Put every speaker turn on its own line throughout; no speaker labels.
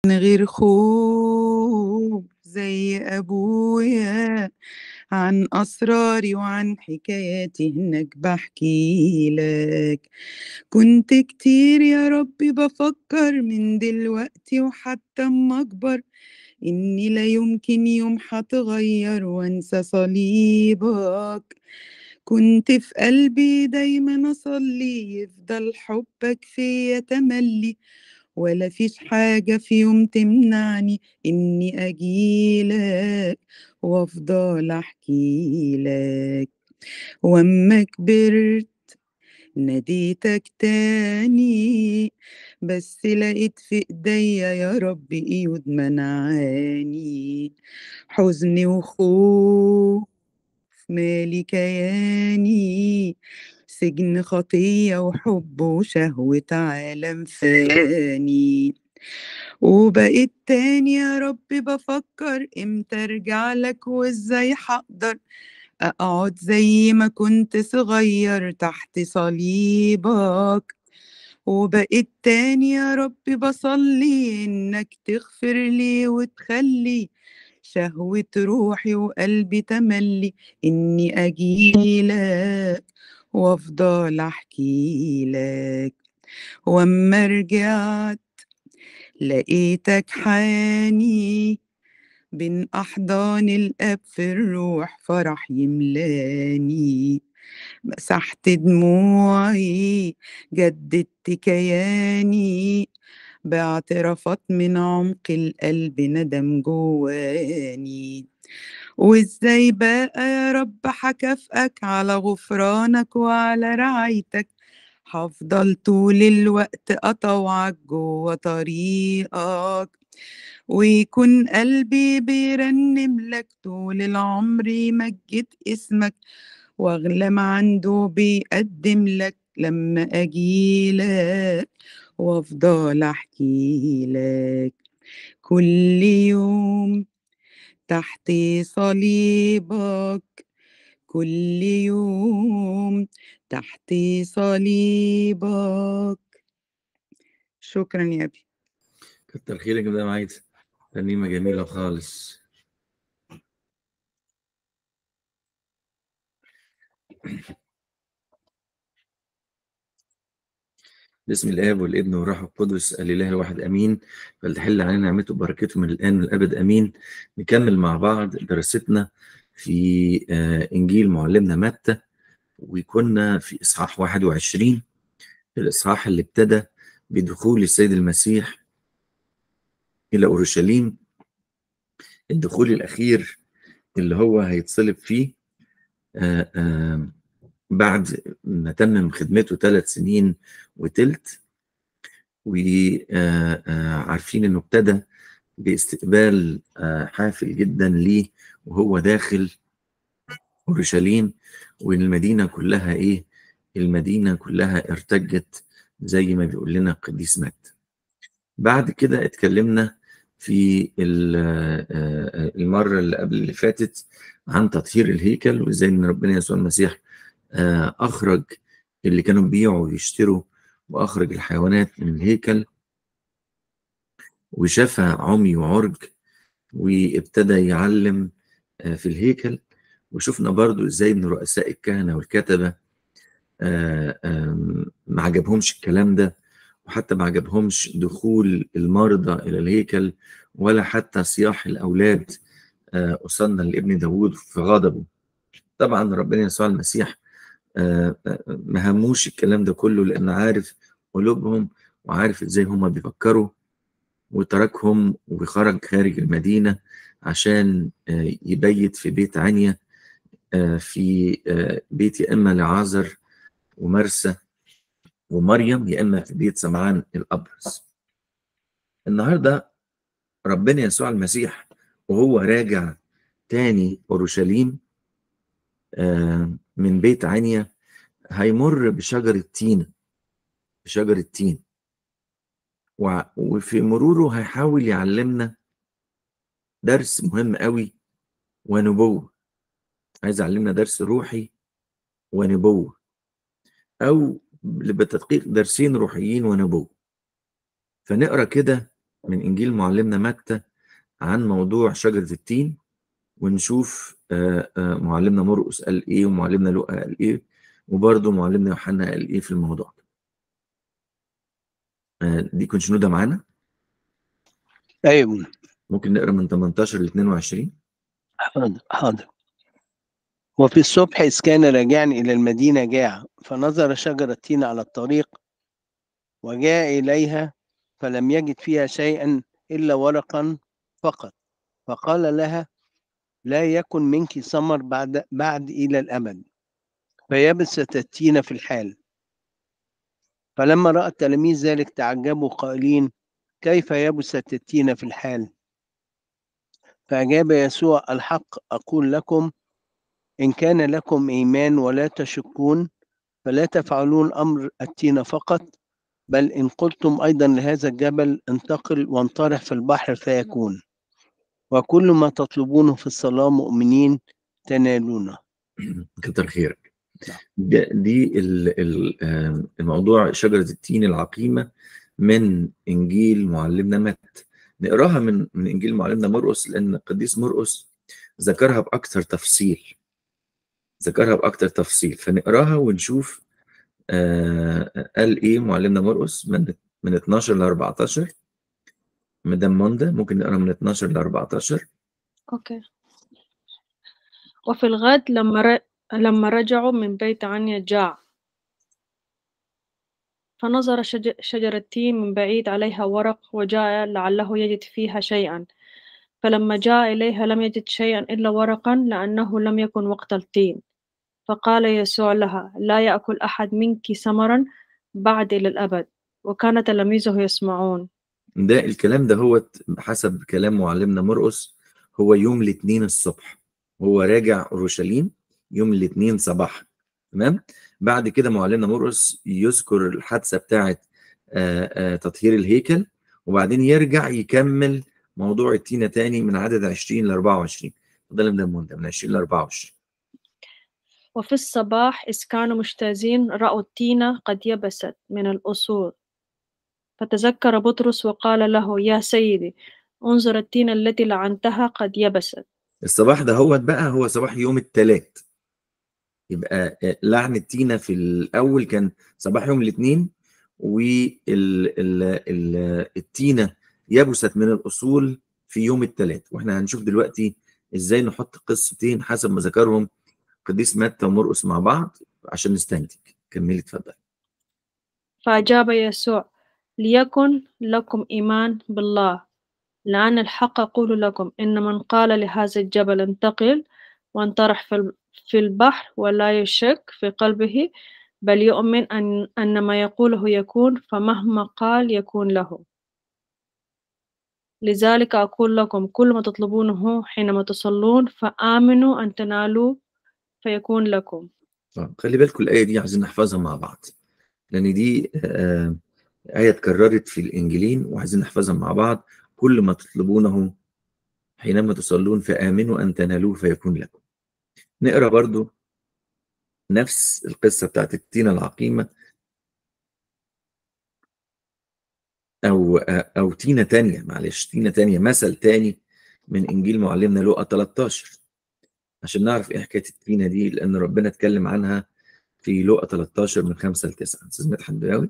من غير خوف زي أبويا عن أسراري وعن حكاياتي هناك بحكي لك كنت كتير يا ربي بفكر من دلوقتي وحتى أما أكبر إني لا يمكن يوم هتغير وأنسى صليبك كنت في قلبي دايما أصلي يفضل حبك فيا تملي ولا فيش حاجة في يوم تمنعني إني أجيلك وأفضل أحكي لك وأما كبرت ناديتك تاني بس لقيت في ايديا يا رب ايود منعاني حزن وخوف مالي كياني سجن خطية وحب وشهوة عالم فاني وبقيت تاني يا رب بفكر امتى ارجع لك وازاي هقدر اقعد زي ما كنت صغير تحت صليبك وبقيت تاني يا رب بصلي انك تغفر لي وتخلي شهوة روحي وقلبي تملي اني اجيلك وافضل احكي لك واما رجعت لقيتك حاني بين احضان الاب في الروح فرح يملاني مسحت دموعي جددت كياني باعترافات من عمق القلب ندم جواني وازاي بقى يا رب هكافئك على غفرانك وعلى رعايتك هفضل طول الوقت اطوعك جوه طريقك ويكون قلبي بيرنم لك طول العمر يمجد اسمك واغلى ما عنده بيقدم لك لما اجيلك وافضل احكي لك كل يوم تحت صليبك كل يوم تحت صليبك شكرا يا ابي
كتر خيرك ده معايد ترنيمة جميلة خالص باسم الآب والابن والروح القدس الإله الواحد أمين فلتحل علينا نعمته وبركته من الآن والأبد أمين نكمل مع بعض دراستنا في آه، إنجيل معلمنا متى وكنا في إصحاح 21 الإصحاح اللي ابتدى بدخول السيد المسيح إلى أورشليم الدخول الأخير اللي هو هيتصلب فيه آه، آه، بعد ما تمم خدمته ثلاث سنين وتلت وعارفين انه ابتدى باستقبال آه، حافل جدا ليه وهو داخل اورشليم والمدينه كلها ايه المدينه كلها ارتجت زي ما بيقول لنا القديس مات بعد كده اتكلمنا في ال- آه، آه، المره اللي قبل اللي فاتت عن تطهير الهيكل وازاي ان ربنا يسوع المسيح آه، اخرج اللي كانوا بيبيعوا ويشتروا واخرج الحيوانات من الهيكل وشفى عمي وعرج وابتدى يعلم آه، في الهيكل وشفنا برضو ازاي ان رؤساء الكهنه والكتبه آه، آم، ما عجبهمش الكلام ده وحتى ما عجبهمش دخول المرضى الى الهيكل ولا حتى صياح الاولاد آه، أصلنا لابن داوود في غضبه طبعا ربنا يسوع المسيح آه، آه، ما هموش الكلام ده كله لأن عارف قلوبهم وعارف ازاي هما بيفكروا وتركهم وخرج خارج المدينة عشان آه، يبيت في بيت عنيا آه، في آه، بيت يا إما لعازر ومرسى ومريم يا إما في بيت سمعان الأبرص النهاردة ربنا يسوع المسيح وهو راجع تاني أورشليم آه، من بيت عنيا هيمر بشجر التين بشجر التين و- وفي مروره هيحاول يعلمنا درس مهم قوي ونبوة عايز يعلمنا درس روحي ونبوة أو بالتدقيق درسين روحيين ونبوة فنقرأ كده من إنجيل معلمنا متى عن موضوع شجرة التين ونشوف آه، آه، معلمنا مرقس قال إيه ومعلمنا لوقا قال إيه وبرضه معلمنا يوحنا قال إيه في الموضوع ده. آه، دي كنت شنودة معانا
أيوة
ممكن نقرا من 18 ل 22
حاضر حاضر وفي الصبح إذ كان راجعا إلى المدينة جاع فنظر شجرة تين على الطريق وجاء إليها فلم يجد فيها شيئا إلا ورقا فقط فقال لها لا يكن منك ثمر بعد بعد إلى الأبد فيبست التين في الحال فلما رأى التلاميذ ذلك تعجبوا قائلين كيف يبست التين في الحال فأجاب يسوع الحق أقول لكم إن كان لكم إيمان ولا تشكون فلا تفعلون أمر التين فقط بل إن قلتم أيضا لهذا الجبل انتقل وانطرح في البحر فيكون وكل ما تطلبونه في الصلاة مؤمنين تنالونه
كتر خيرك
نعم.
ده- دي ال- ال- آه، الموضوع شجرة التين العقيمة من إنجيل معلمنا مت نقراها من من إنجيل معلمنا مرقس لأن القديس مرقس ذكرها بأكثر تفصيل ذكرها بأكثر تفصيل فنقراها ونشوف آه قال إيه معلمنا مرقس من من 12 ل 14 مدام موندا ممكن نقرا من 12 ل 14
أوكي وفي الغد لما ر... لما رجعوا من بيت عنيا جاع فنظر شج... شجرة تين من بعيد عليها ورق وجاء لعله يجد فيها شيئا فلما جاء إليها لم يجد شيئا إلا ورقا لأنه لم يكن وقت التين فقال يسوع لها لا يأكل أحد منك ثمرا بعد إلى الأبد وكان تلاميذه يسمعون
ده الكلام ده هو حسب كلام معلمنا مرقس هو يوم الاثنين الصبح هو راجع اورشليم يوم الاثنين صباح تمام بعد كده معلمنا مرقس يذكر الحادثه بتاعه آه، آه، تطهير الهيكل وبعدين يرجع يكمل موضوع التينه تاني من عدد 20 ل 24 ده اللي من ده من 20 ل 24
وفي الصباح إذ كانوا مجتازين رأوا التينة قد يبست من الأصول فتذكر بطرس وقال له يا سيدي انظر التينة التي لعنتها قد يبست
الصباح ده هو بقى هو صباح يوم الثلاث يبقى آه، لعن التينة في الأول كان صباح يوم الاثنين والتينة يبست من الأصول في يوم الثلاث واحنا هنشوف دلوقتي ازاي نحط قصتين حسب ما ذكرهم قديس متى ومرقس مع بعض عشان نستنتج كملي اتفضل
فأجاب يسوع ليكن لكم إيمان بالله لأن الحق أقول لكم إن من قال لهذا الجبل انتقل وانطرح في ال- في البحر ولا يشك في قلبه بل يؤمن أن أن ما يقوله يكون فمهما قال يكون له لذلك أقول لكم كل ما تطلبونه حينما تصلون فآمنوا أن تنالوا فيكون لكم
طب خلي بالكم الآية دي عايزين نحفظها مع بعض لأن دي آه، آية اتكررت في الإنجيلين وعايزين نحفظها مع بعض كل ما تطلبونه حينما تصلون فآمنوا أن تنالوه فيكون لكم نقرأ برضو نفس القصة بتاعت التينة العقيمة أو أو تينة تانية معلش تينة تانية مثل تاني من إنجيل معلمنا لوقا 13 عشان نعرف إيه حكاية التينة دي لأن ربنا اتكلم عنها في لوقا 13 من 5 ل 9 أستاذ مدحت بلاوي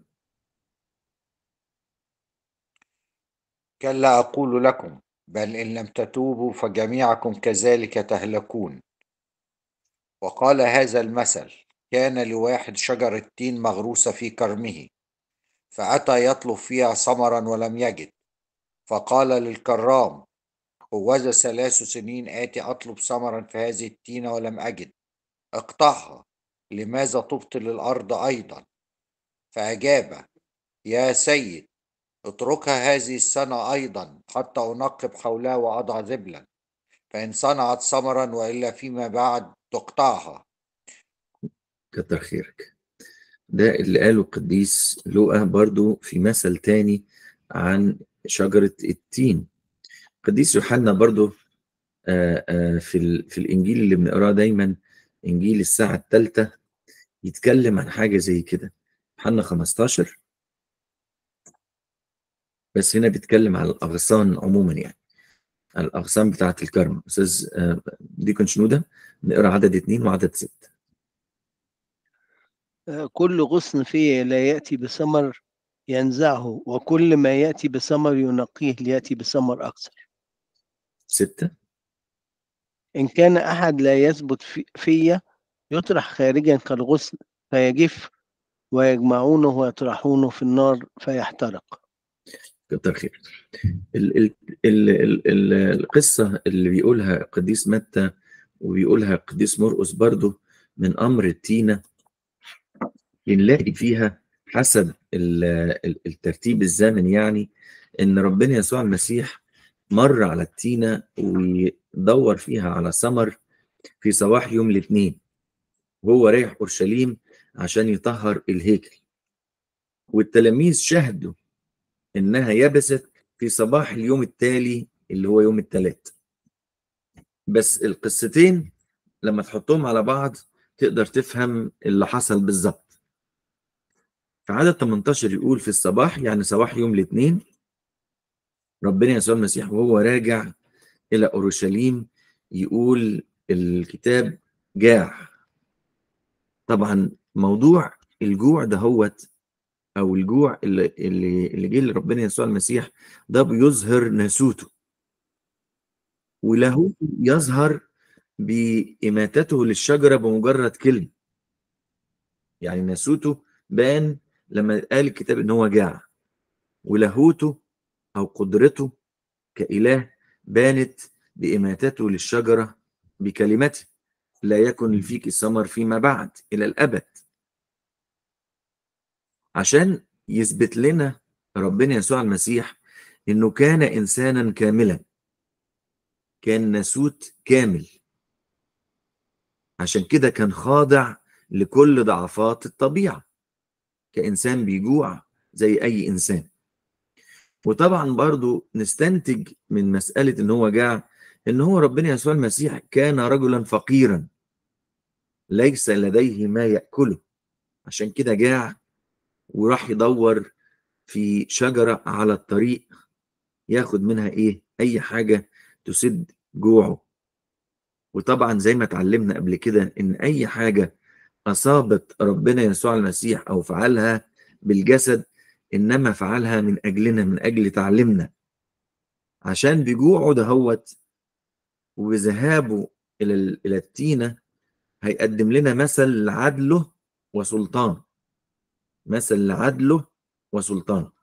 كلا أقول لكم بل إن لم تتوبوا فجميعكم كذلك تهلكون وقال هذا المثل كان لواحد شجرة تين مغروسة في كرمه فأتى يطلب فيها ثمرا ولم يجد فقال للكرام هوذا ثلاث سنين آتي أطلب ثمرا في هذه التينة ولم أجد اقطعها لماذا تبطل الأرض أيضا فأجاب يا سيد اتركها هذه السنة أيضا حتى أنقب حولها وأضع ذبلا فإن صنعت ثمرا وإلا فيما بعد تقطعها
كتر خيرك ده اللي قاله القديس لوقا برضو في مثل تاني عن شجرة التين القديس يوحنا برضو آه، آه، في ال- في الإنجيل اللي بنقراه دايما إنجيل الساعة الثالثة يتكلم عن حاجة زي كده يوحنا 15 بس هنا بيتكلم على الأغصان عموما يعني على الأغصان بتاعة الكرم أستاذ آه، ديكون شنودة نقرأ عدد اتنين وعدد ستة
آه، كل غصن فيه لا يأتي بثمر ينزعه وكل ما يأتي بثمر ينقيه ليأتي بثمر أكثر
ستة
إن كان أحد لا يثبت في فيا يطرح خارجا كالغصن فيجف ويجمعونه ويطرحونه في النار فيحترق
كتر خير ال ال ال ال ال القصة اللي بيقولها القديس متى وبيقولها القديس مرقس برضو من أمر التينة بنلاقي فيها حسب ال- ال- الترتيب الزمني يعني إن ربنا يسوع المسيح مر على التينة ويدور فيها على ثمر في صباح يوم الاثنين وهو رايح أورشليم عشان يطهر الهيكل والتلاميذ شهدوا إنها يبست في صباح اليوم التالي اللي هو يوم الثلاث بس القصتين لما تحطهم على بعض تقدر تفهم اللي حصل بالظبط في عدد 18 يقول في الصباح يعني صباح يوم الاثنين ربنا يسوع المسيح وهو راجع إلى أورشليم يقول الكتاب جاع طبعا موضوع الجوع ده هوت او الجوع اللي اللي اللي جه لربنا يسوع المسيح ده بيظهر ناسوته وله يظهر بإماتته للشجرة بمجرد كلمة يعني ناسوته بان لما قال الكتاب ان هو جاع ولاهوته او قدرته كإله بانت بإماتته للشجرة بكلمته لا يكن فيك الثمر فيما بعد إلى الأبد عشان يثبت لنا ربنا يسوع المسيح انه كان انسانا كاملا كان ناسوت كامل عشان كده كان خاضع لكل ضعفات الطبيعه كانسان بيجوع زي اي انسان وطبعا برضو نستنتج من مساله ان هو جاع ان هو ربنا يسوع المسيح كان رجلا فقيرا ليس لديه ما ياكله عشان كده جاع وراح يدور في شجرة على الطريق ياخد منها ايه اي حاجة تسد جوعه وطبعا زي ما اتعلمنا قبل كده ان اي حاجة اصابت ربنا يسوع المسيح او فعلها بالجسد انما فعلها من اجلنا من اجل تعليمنا عشان بجوعه دهوت وبذهابه الى ال- الى التينه هيقدم لنا مثل لعدله وسلطان مثل لعدله وسلطانه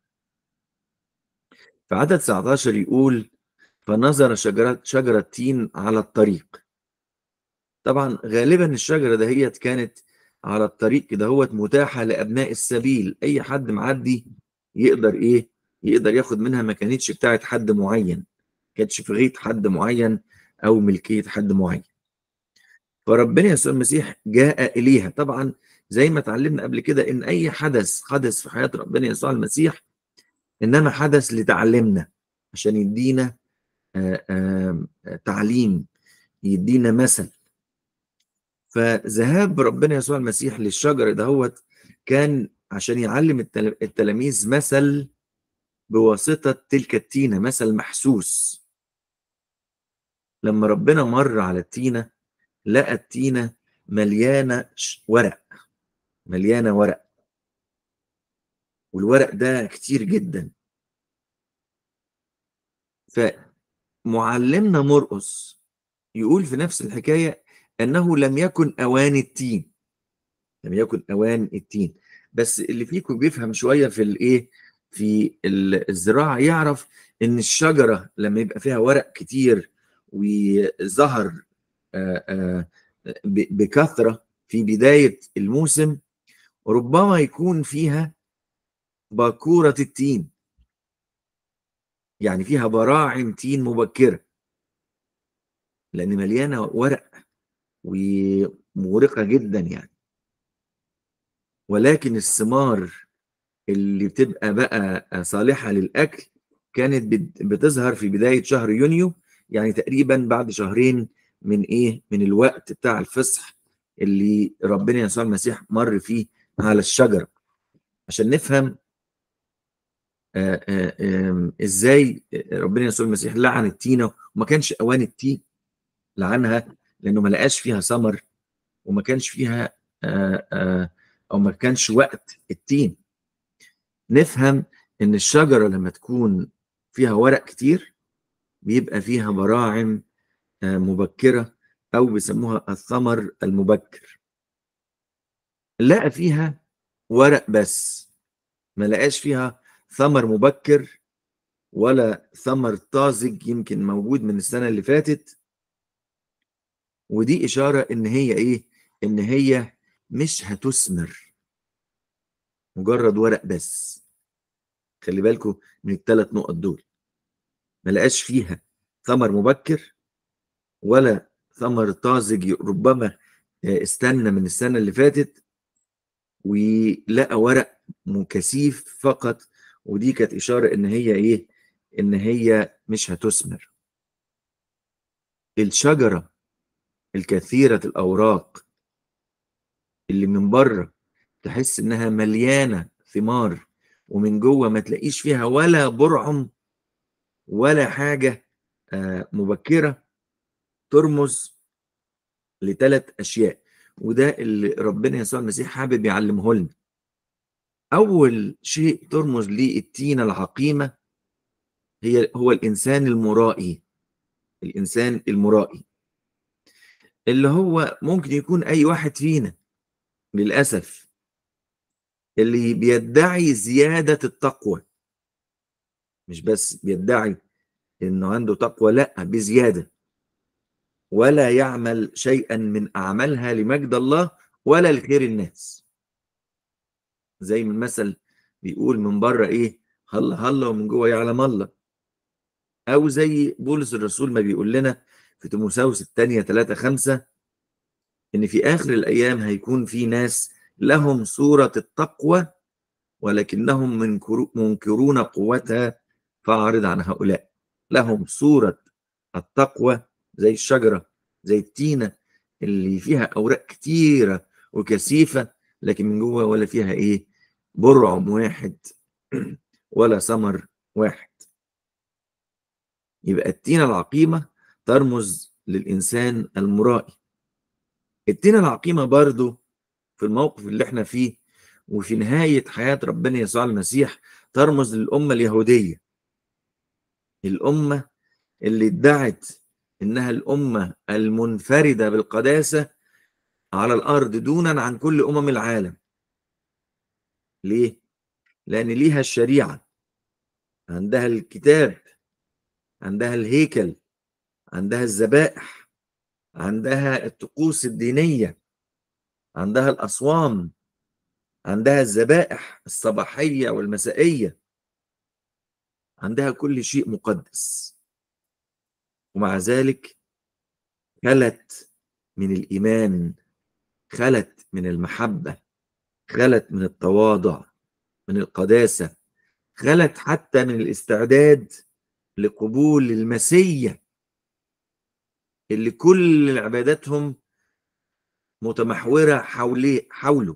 في عدد 19 يقول فنظر شجرة شجرة تين على الطريق طبعا غالبا الشجرة دهيت كانت على الطريق كده هوت متاحة لأبناء السبيل أي حد معدي يقدر إيه يقدر ياخد منها ما كانتش بتاعت حد معين كانتش في غيط حد معين أو ملكية حد معين فربنا يسوع المسيح جاء إليها طبعا زي ما اتعلمنا قبل كده إن أي حدث حدث في حياة ربنا يسوع المسيح إنما حدث لتعلمنا عشان يدينا آه، آه، تعليم يدينا مثل فذهاب ربنا يسوع المسيح للشجر دهوت كان عشان يعلم التل- التلاميذ مثل بواسطة تلك التينة مثل محسوس لما ربنا مر على التينة لقى التينة مليانة ش- ورق مليانة ورق والورق ده كتير جدا فمعلمنا مرقس يقول في نفس الحكاية أنه لم يكن أوان التين لم يكن أوان التين بس اللي فيكم بيفهم شوية في الإيه في ال- الزراعة يعرف إن الشجرة لما يبقى فيها ورق كتير وظهر آه، آه، ب- بكثرة في بداية الموسم ربما يكون فيها باكورة التين يعني فيها براعم تين مبكرة لأن مليانة ورق ومغرقة جدا يعني ولكن الثمار اللي بتبقى بقى صالحة للأكل كانت بت- بتظهر في بداية شهر يونيو يعني تقريبا بعد شهرين من إيه من الوقت بتاع الفصح اللي ربنا يسوع المسيح مر فيه على الشجرة عشان نفهم آه، آه، آم، ازاي ربنا يسوع المسيح لعن التينه وما كانش اوان التين لعنها لانه ما لقاش فيها ثمر وما كانش فيها آه، آه، او ما كانش وقت التين نفهم ان الشجره لما تكون فيها ورق كتير بيبقى فيها براعم آه، مبكره او بيسموها الثمر المبكر لقى فيها ورق بس ما لقاش فيها ثمر مبكر ولا ثمر طازج يمكن موجود من السنه اللي فاتت ودي اشاره ان هي ايه ان هي مش هتثمر مجرد ورق بس خلي بالكم من الثلاث نقط دول ما لقاش فيها ثمر مبكر ولا ثمر طازج ربما آه، استنى من السنه اللي فاتت ولقى ورق مكثيف فقط ودي كانت اشاره ان هي ايه ان هي مش هتثمر الشجره الكثيره الاوراق اللي من بره تحس انها مليانه ثمار ومن جوه ما تلاقيش فيها ولا برعم ولا حاجه آه، مبكره ترمز لثلاث اشياء وده اللي ربنا يسوع المسيح حابب يعلمه لنا اول شيء ترمز للتينه العقيمه هي هو الانسان المرائي الانسان المرائي اللي هو ممكن يكون اي واحد فينا للاسف اللي بيدعي زياده التقوى مش بس بيدعي انه عنده تقوى لا بزياده ولا يعمل شيئا من اعمالها لمجد الله ولا لخير الناس زي ما المثل بيقول من بره ايه هلا هلا ومن جوه يعلم الله او زي بولس الرسول ما بيقول لنا في تيموثاوس الثانيه 3 5 ان في اخر الايام هيكون في ناس لهم صوره التقوى ولكنهم منكرو- منكرون قوتها فاعرض عن هؤلاء لهم صوره التقوى زي الشجره زي التينه اللي فيها اوراق كتيره وكثيفه لكن من جوه ولا فيها ايه برعم واحد ولا ثمر واحد يبقى التينه العقيمه ترمز للانسان المرائي التينه العقيمه برضو في الموقف اللي احنا فيه وفي نهايه حياه ربنا يسوع المسيح ترمز للامه اليهوديه الامه اللي ادعت انها الامه المنفرده بالقداسه على الارض دونا عن كل امم العالم ليه لان ليها الشريعه عندها الكتاب عندها الهيكل عندها الذبائح عندها الطقوس الدينيه عندها الاصوام عندها الذبائح الصباحيه والمسائيه عندها كل شيء مقدس ومع ذلك خلت من الايمان خلت من المحبه خلت من التواضع من القداسه خلت حتى من الاستعداد لقبول المسيا اللي كل عباداتهم متمحوره حوله حوله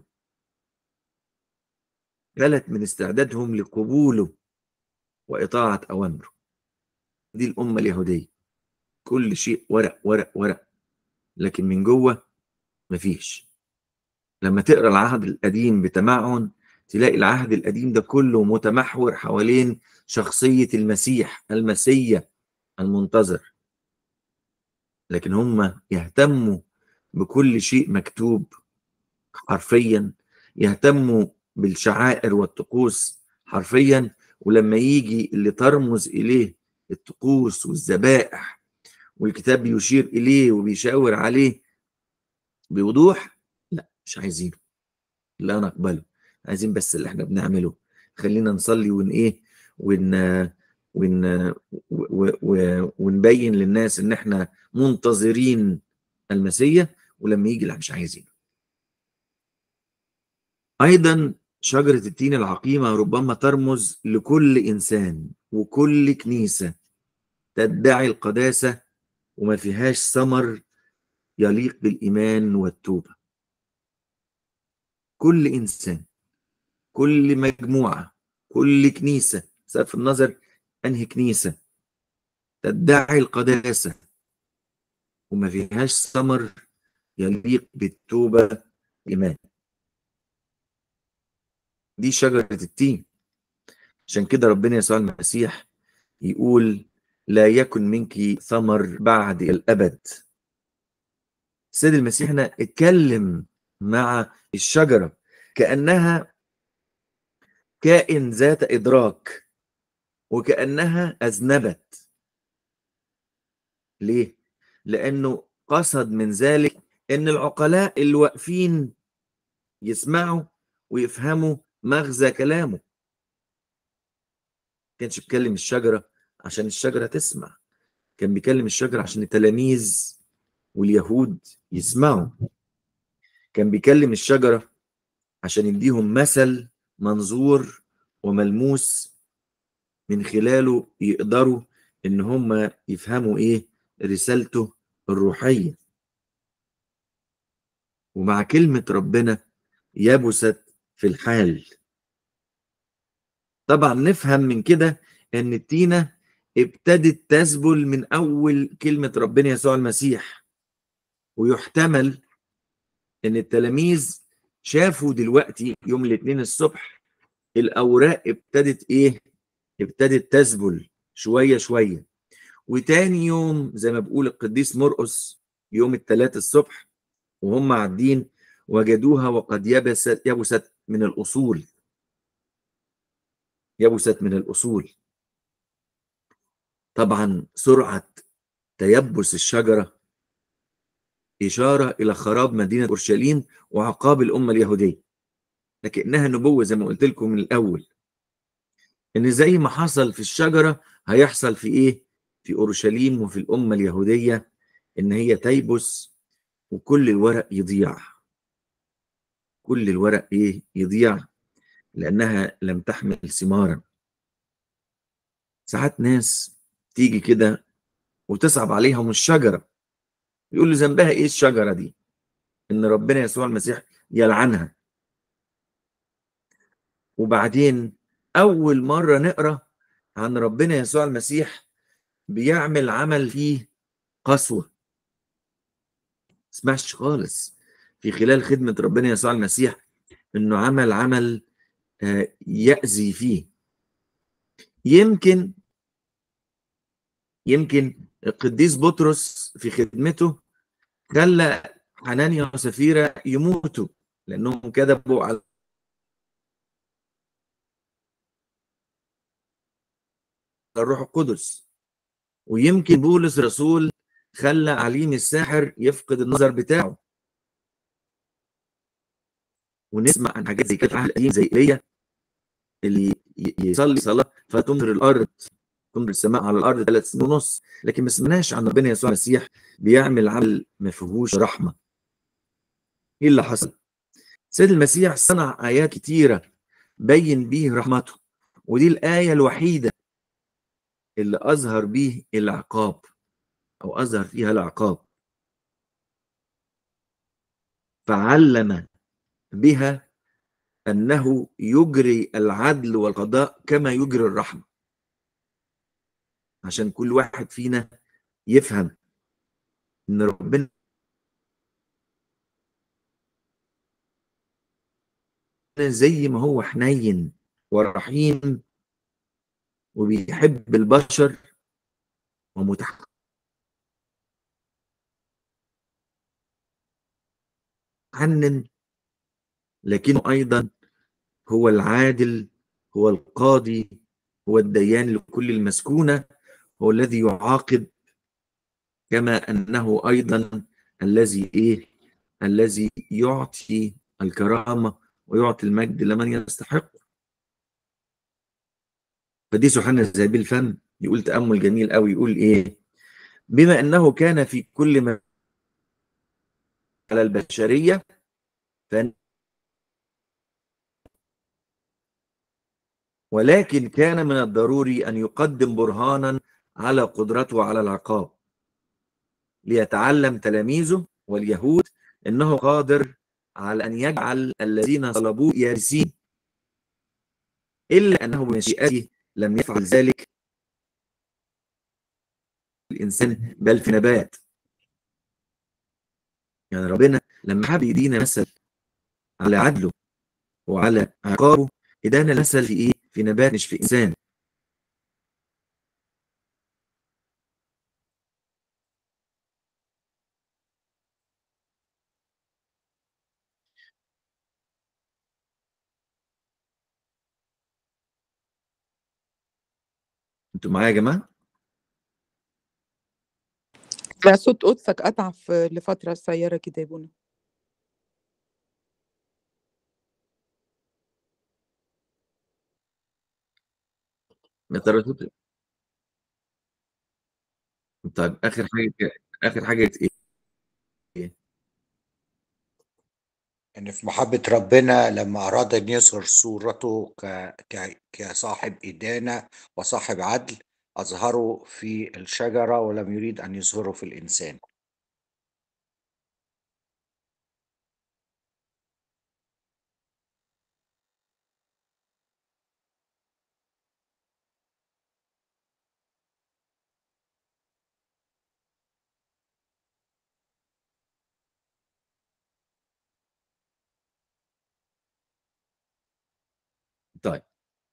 خلت من استعدادهم لقبوله واطاعه اوامره دي الامه اليهوديه كل شيء ورق ورق ورق لكن من جوه مفيش لما تقرا العهد القديم بتمعن تلاقي العهد القديم ده كله متمحور حوالين شخصيه المسيح المسيا المنتظر لكن هم يهتموا بكل شيء مكتوب حرفيا يهتموا بالشعائر والطقوس حرفيا ولما يجي اللي ترمز اليه الطقوس والذبائح والكتاب بيشير اليه وبيشاور عليه بوضوح لا مش عايزينه لا نقبله عايزين بس اللي احنا بنعمله خلينا نصلي ون ايه ون ون و و ونبين للناس ان احنا منتظرين المسيا ولما يجي لا مش عايزينه ايضا شجرة التين العقيمة ربما ترمز لكل انسان وكل كنيسة تدعي القداسة وما فيهاش ثمر يليق بالايمان والتوبة كل انسان كل مجموعة كل كنيسة سقف النظر انهي كنيسه تدعي القداسه وما فيهاش ثمر يليق بالتوبه الايمان دي شجره التين عشان كده ربنا يسوع المسيح يقول لا يكن منك ثمر بعد الابد السيد المسيح هنا اتكلم مع الشجره كانها كائن ذات ادراك وكانها اذنبت ليه لانه قصد من ذلك ان العقلاء اللي واقفين يسمعوا ويفهموا مغزى كلامه كانش بيكلم الشجره عشان الشجره تسمع كان بيكلم الشجره عشان التلاميذ واليهود يسمعوا كان بيكلم الشجره عشان يديهم مثل منظور وملموس من خلاله يقدروا ان هم يفهموا ايه رسالته الروحيه ومع كلمه ربنا يبست في الحال طبعا نفهم من كده ان التينه ابتدت تذبل من اول كلمه ربنا يسوع المسيح ويحتمل ان التلاميذ شافوا دلوقتي يوم الاثنين الصبح الاوراق ابتدت ايه ابتدت تذبل شويه شويه وتاني يوم زي ما بيقول القديس مرقس يوم الثلاث الصبح وهم قاعدين وجدوها وقد يبست يبست من الاصول يبست من الاصول طبعا سرعه تيبس الشجره اشاره الى خراب مدينه اورشليم وعقاب الامه اليهوديه لكنها نبوه زي ما قلت لكم من الاول ان زي ما حصل في الشجره هيحصل في ايه في اورشليم وفي الامه اليهوديه ان هي تيبس وكل الورق يضيع كل الورق ايه يضيع لانها لم تحمل ثمارا ساعات ناس تيجي كده وتصعب عليهم الشجره يقول له ذنبها ايه الشجره دي ان ربنا يسوع المسيح يلعنها وبعدين اول مره نقرا عن ربنا يسوع المسيح بيعمل عمل فيه قسوه اسمعش خالص في خلال خدمه ربنا يسوع المسيح انه عمل عمل يأذي فيه يمكن يمكن القديس بطرس في خدمته خلى حنانيا وسفيرة يموتوا لأنهم كذبوا على الروح القدس ويمكن بولس الرسول خلى عليم الساحر يفقد النظر بتاعه ونسمع عن حاجات زي كده في العهد القديم زي ايليا اللي يصلي صلاه فتمطر الارض تمطر السماء على الارض ثلاث سنين ونص لكن ما سمعناش عن ربنا يسوع المسيح بيعمل عمل ما فيهوش رحمه ايه اللي حصل؟ سيد المسيح صنع ايات كتيره بين بيه رحمته ودي الايه الوحيده اللي اظهر بيه العقاب او اظهر فيها العقاب فعلم بها انه يجري العدل والقضاء كما يجري الرحمه عشان كل واحد فينا يفهم ان ربنا زي ما هو حنين ورحيم وبيحب البشر ومتحكم حنن لكنه ايضا هو العادل هو القاضي هو الديان لكل المسكونه هو الذي يعاقب كما انه ايضا الذي ايه الذي يعطي الكرامه ويعطي المجد لمن يستحق فدي سبحان ذهبي الفم يقول تامل جميل قوي يقول ايه بما انه كان في كل ما على البشريه فان ولكن كان من الضروري ان يقدم برهانا على قدرته على العقاب ليتعلم تلاميذه واليهود انه قادر على ان يجعل الذين طلبوه يارسين الا انه بمشيئته لم يفعل ذلك الإنسان بل في نبات يعني ربنا لما حب يدينا مثل على عدله وعلى عقابه ادانا المثل في ايه؟ في نبات مش في انسان انتوا معايا يا جماعه؟
لا صوت قدسك قطع في لفترة قصيرة كده يا بونا
يا ترى صوت طيب اخر حاجه اخر حاجه ايه؟
ان في محبة ربنا لما اراد ان يظهر صورته ك... ك... كصاحب ادانة وصاحب عدل اظهره في الشجرة ولم يريد ان يظهره في الانسان
طيب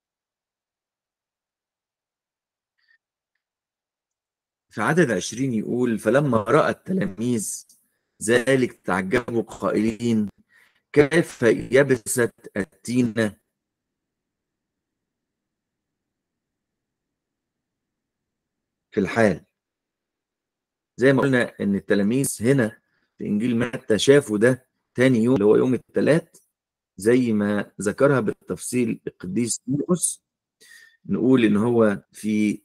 في عدد عشرين يقول فلما رأى التلاميذ ذلك تعجبوا قائلين كيف يبست التينة في الحال زي ما قلنا ان التلاميذ هنا في انجيل متى شافوا ده تاني يوم اللي هو يوم الثلاث زي ما ذكرها بالتفصيل القديس مرقس نقول ان هو في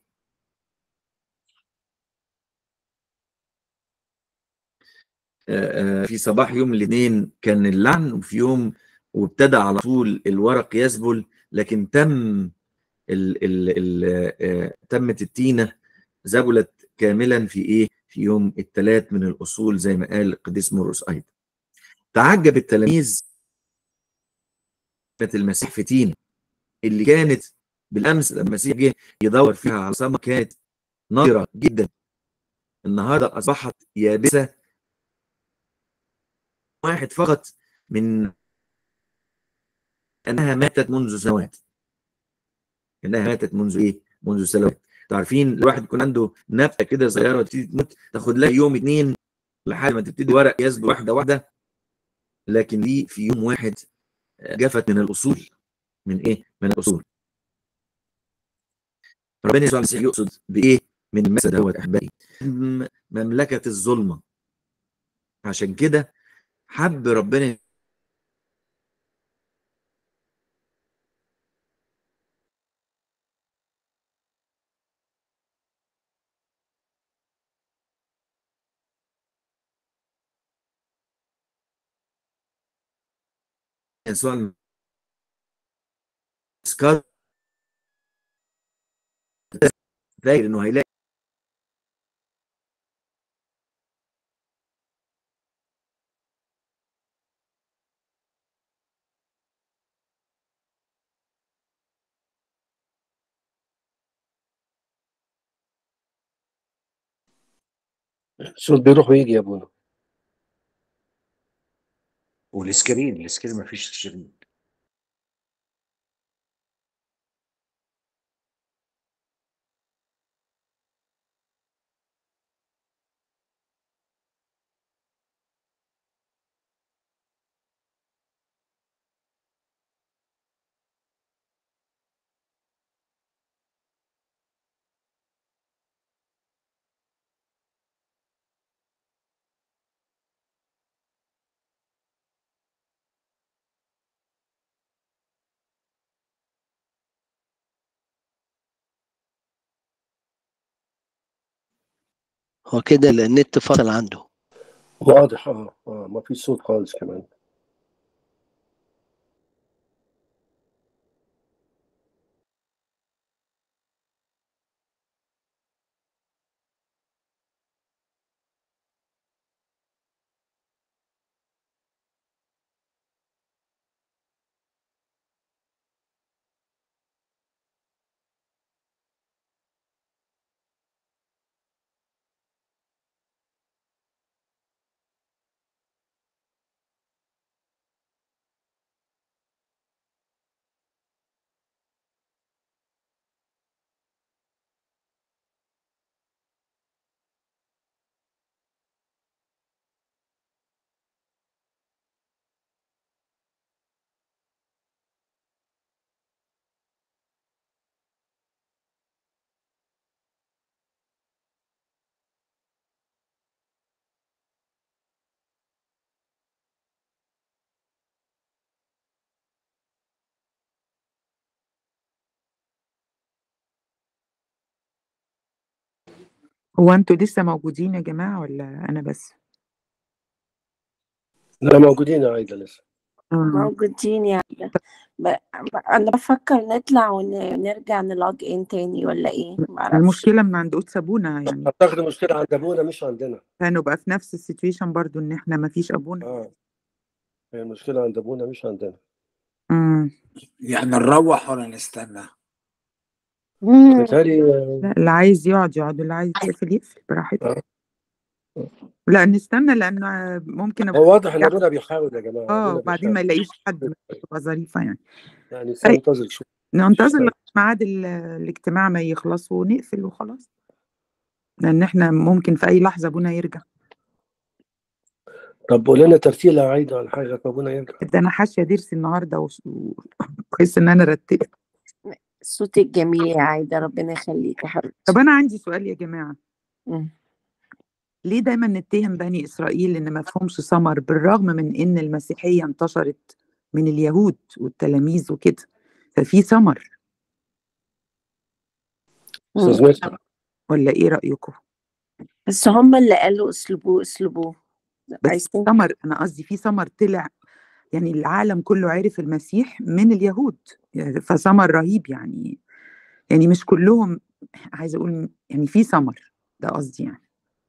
في صباح يوم الاثنين كان اللعن وفي يوم وابتدى على طول الورق يذبل لكن تم ال ال ال تمت التينه ذبلت كاملا في ايه؟ في يوم الثلاث من الاصول زي ما قال القديس مرقس ايضا. تعجب التلاميذ كانت المسيح في تينه اللي كانت بالامس لما المسيح جه يدور فيها على سما كانت نضره جدا النهارده اصبحت يابسه واحد فقط من انها ماتت منذ سنوات انها ماتت منذ ايه؟ منذ سنوات عارفين الواحد يكون عنده نبته كده صغيره وتبتدي تموت تاخد لها يوم اتنين لحد ما تبتدي ورق يسبي واحده واحده لكن دي في يوم واحد جفت من الاصول من ايه؟ من الاصول ربنا يسوع المسيح يقصد بايه؟ من المثل دوت احبائي مملكه الظلمه عشان كده حب ربنا يسوع سكار فاكر انه هيلاقي
الصوت بيروح ويجي يا ابونا
والسكرين السكرين ما فيش سكرين
هو كده النت فصل عنده
واضح اه اه ما في صوت خالص كمان
هو انتوا لسه موجودين يا جماعة ولا أنا بس؟
لا موجودين يا عايدة لسه
آه.
موجودين يعني ب... ب... انا بفكر نطلع ونرجع نلوج ان تاني ولا ايه معرفش
المشكلة من عند قدس أبونا يعني
اعتقد المشكلة عند ابونا مش عندنا
هنبقى في نفس السيتويشن برضو إن إحنا مفيش أبونا
اه هي المشكلة عند ابونا مش عندنا
مم.
يعني نروح ولا نستنى
مم.
بالتالي
لا اللي عايز يقعد يقعد واللي عايز يقفل يقفل براحته
آه.
لا نستنى لأن ممكن أبقى
هو واضح ان ابونا بيحاول يا جماعة
اه
ابونا
وبعدين ما
بيحاول
يلاقيش حد تبقى ظريفة يعني
يعني
أي.
سننتظر شوية
ننتظر
طيب.
لغاية ميعاد ال- الاجتماع ما يخلص ونقفل وخلاص لأن إحنا ممكن في أي لحظة أبونا يرجع
طب قول لنا ترتيل يا عايدة على حاجة ابونا يرجع
ده أنا حاشية ضرسي النهاردة وش- و- كويس إن أنا رتبت
صوتك جميل يا عايدة ربنا يخليك يا حبيبتي
طب أنا عندي سؤال يا جماعة
مم.
ليه دايما نتهم بني إسرائيل إن ما فيهمش ثمر بالرغم من إن المسيحية انتشرت من اليهود والتلاميذ وكده ففي ثمر
استاذ
مم.
مدحت
ولا إيه رأيكم؟
بس هم اللي قالوا اسلبوه اسلبوه I
بس
think
ثمر أنا قصدي في ثمر طلع يعني العالم كله عرف المسيح من اليهود يعني فثمر رهيب يعني يعني مش كلهم عايزة أقول يعني في ثمر ده قصدي يعني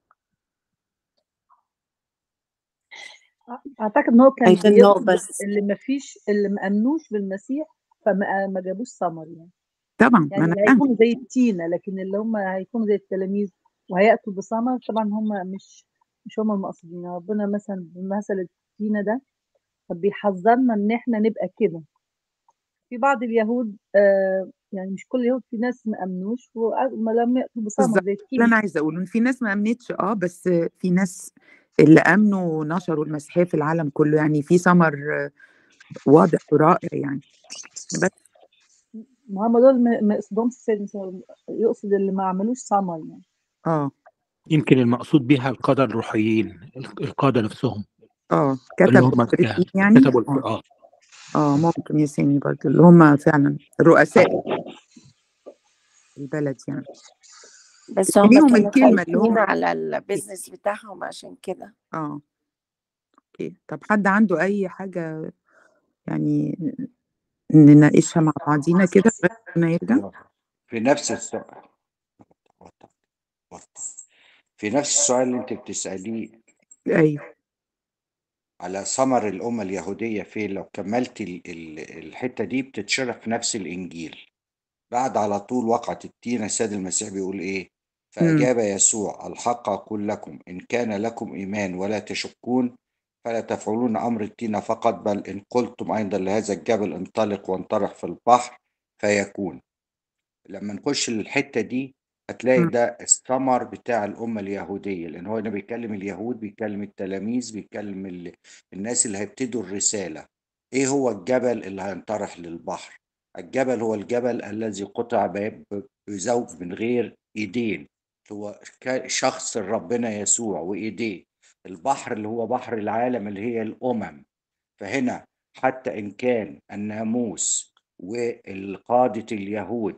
اعتقد ان هو كان
I don't know
بيقصد
بس
اللي ما فيش اللي ما امنوش بالمسيح فما ما جابوش ثمر يعني
طبعا ما
يعني
أنا
اللي
فاهمة
هيكونوا زي التينه لكن اللي هم هيكونوا زي التلاميذ وهياتوا بثمر طبعا هم مش مش هم المقصودين ربنا مثلا بمثل التينه ده فبيحذرنا ان احنا نبقى كده في بعض اليهود آه يعني مش كل اليهود في ناس ما امنوش وما لم ياتوا بثمر
بالظبط
زي
اللي
التينه
أنا عايزة أقوله إن في ناس ما أمنتش أه بس في ناس اللي آمنوا نشروا المسيحية في العالم كله يعني في ثمر آه، واضح ورائع يعني بس
ما هم دول ما ما يقصدهمش السيد مثلا يقصد اللي ما عملوش ثمر يعني
اه
يمكن المقصود بها القادة الروحيين القادة نفسهم
اه
اللي
كتبوا
هم
الفريقين يعني
كتبوا
اه
القرآن
اه ممكن يا سامي برضه اللي هم فعلا رؤساء البلد يعني
بس هم
ليهم
كانوا
الكلمة اللي
خايفين
هم
على البيزنس بتاعهم عشان كده
اه اوكي طب حد عنده اي حاجة يعني نناقشها مع بعضينا كده لغاية ما يرجع
في نفس السؤال في نفس السؤال اللي انت بتسأليه
ايوه
على ثمر الأمة اليهودية فين لو كملت ال- ال- الحتة دي بتتشرح في نفس الإنجيل بعد على طول وقعة التينة السيد المسيح بيقول إيه
امم
فأجاب يسوع الحق أقول لكم إن كان لكم إيمان ولا تشكون فلا تفعلون أمر التينة فقط بل إن قلتم أيضا لهذا الجبل انطلق وانطرح في البحر فيكون لما نخش الحتة دي هتلاقي
أمم.
ده الثمر بتاع الأمة اليهودية لأن هو هنا بيتكلم اليهود بيتكلم التلاميذ بيتكلم ال... الناس اللي هيبتدوا الرسالة إيه هو الجبل اللي هينطرح للبحر الجبل هو الجبل الذي قطع ب- ب- بزوج من غير إيدين هو ك- شخص ربنا يسوع وإيديه البحر اللي هو بحر العالم اللي هي الأمم فهنا حتى إن كان الناموس والقادة اليهود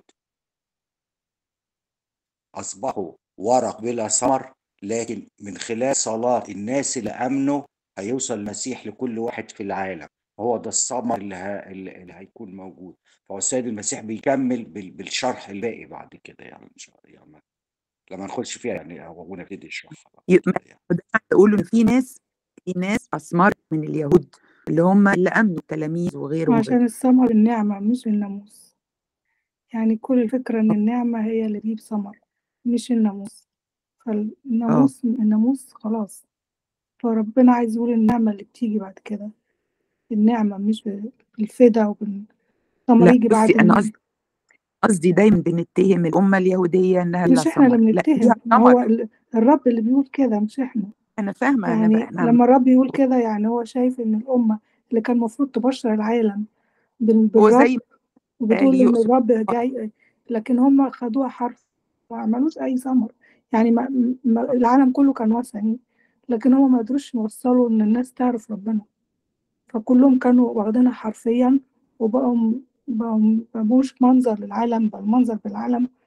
أصبحوا ورق بلا ثمر لكن من خلال صلاة الناس اللي أمنوا هيوصل المسيح لكل واحد في العالم هو ده الثمر اللي, ه... اللي اللي هيكون موجود فهو السيد المسيح بيكمل بال... بالشرح الباقي بعد كده يعني إن شاء الله يعني لما نخش فيها يعني هو ابونا ابتدي يشرحها بعد
ي-
كده
ما-
يعني
ده عايزة اقول ان في ناس في ناس اثمرت من اليهود اللي هم اللي امنوا التلاميذ وغيره وغيره
عشان الثمر النعمة مش الناموس يعني كل الفكرة إن النعمة هي اللي تجيب ثمر مش الناموس
اه
فالناموس الناموس خلاص فربنا عايز يقول النعمة اللي بتيجي بعد كده النعمة مش بالفدا وبالثمر
لا
يجي بعد
بصي انا
النعمة
قصدي قصدي دايما بنتهم الامه اليهوديه انها لها
مش احنا اللي
ثمر لا ليها
بنتهم ما هو
ثمر
ال- الرب اللي بيقول كده مش احنا
انا فاهمه انا
يعني
احنا
لما الرب يقول كده يعني هو شايف ان الأمة اللي كان المفروض تبشر العالم بال-
هو
بالرب
زي ما
وبتقول
قال
ان
يقصد
الرب جاي لكن هم خدوها حرف ما عملوش اي ثمر يعني ما ما العالم كله كان وثني لكن هم ما قدروش يوصلوا ان الناس تعرف ربنا فكلهم كانوا واخدينها حرفيا وبقوا بقوا مش منظر للعالم بل منظر بالعالم